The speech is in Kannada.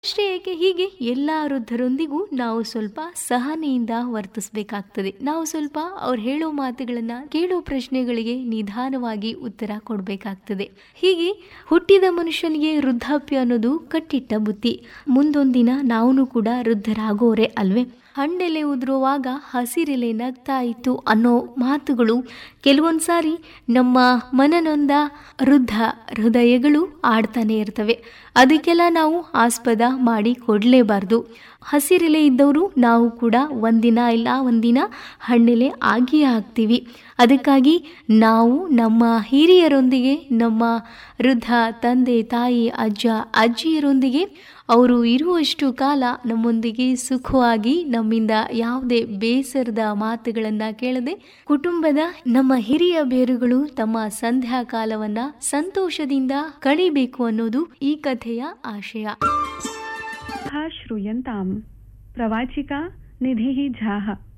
ಅಷ್ಟೇ ಏಕೆ ಹೀಗೆ ಎಲ್ಲ ವೃದ್ಧರೊಂದಿಗೂ ನಾವು ಸ್ವಲ್ಪ ಸಹನೆಯಿಂದ ವರ್ತಿಸಬೇಕಾಗ್ತದೆ ನಾವು ಸ್ವಲ್ಪ ಅವ್ರು ಹೇಳೋ ಮಾತುಗಳನ್ನ ಕೇಳೋ ಪ್ರಶ್ನೆಗಳಿಗೆ ನಿಧಾನವಾಗಿ ಉತ್ತರ ಕೊಡಬೇಕಾಗ್ತದೆ ಹೀಗೆ ಹುಟ್ಟಿದ ಮನುಷ್ಯನಿಗೆ ವೃದ್ಧಾಪ್ಯ ಅನ್ನೋದು ಕಟ್ಟಿಟ್ಟ ಬುತ್ತಿ ಮುಂದೊಂದಿನ ನಾವು ಕೂಡ ವೃದ್ಧರಾಗೋರೆ ಅಲ್ವೇ ಹಣ್ಣೆಲೆ ಉದುರುವಾಗ ಹಸಿರೆಲೆ ನಗ್ತಾ ಇತ್ತು ಅನ್ನೋ ಮಾತುಗಳು ಕೆಲವೊಂದು ಸಾರಿ ನಮ್ಮ ಮನನೊಂದ ವೃದ್ಧ ಹೃದಯಗಳು ಆಡ್ತಾನೆ ಇರ್ತವೆ ಅದಕ್ಕೆಲ್ಲ ನಾವು ಆಸ್ಪದ ಮಾಡಿ ಕೊಡಲೇಬಾರ್ದು ಹಸಿರೆಲೆ ಇದ್ದವರು ನಾವು ಕೂಡ ಒಂದಿನ ಇಲ್ಲ ಒಂದಿನ ಹಣ್ಣೆಲೆ ಆಗಿಯೇ ಆಗ್ತೀವಿ ಅದಕ್ಕಾಗಿ ನಾವು ನಮ್ಮ ಹಿರಿಯರೊಂದಿಗೆ ನಮ್ಮ ವೃದ್ಧ ತಂದೆ ತಾಯಿ ಅಜ್ಜ ಅಜ್ಜಿಯರೊಂದಿಗೆ ಅವರು ಇರುವಷ್ಟು ಕಾಲ ನಮ್ಮೊಂದಿಗೆ ಸುಖವಾಗಿ ನಮ್ಮಿಂದ ಯಾವುದೇ ಬೇಸರದ ಮಾತುಗಳನ್ನು ಕೇಳದೆ ಕುಟುಂಬದ ನಮ್ಮ ಹಿರಿಯ ಬೇರುಗಳು ತಮ್ಮ ಸಂಧ್ಯಾ ಕಾಲವನ್ನ ಸಂತೋಷದಿಂದ ಕಳಿಬೇಕು ಅನ್ನೋದು ಈ ಕಥೆಯ ಆಶಯ श्रूयन्ताम् प्रवाचिका निधिः झाः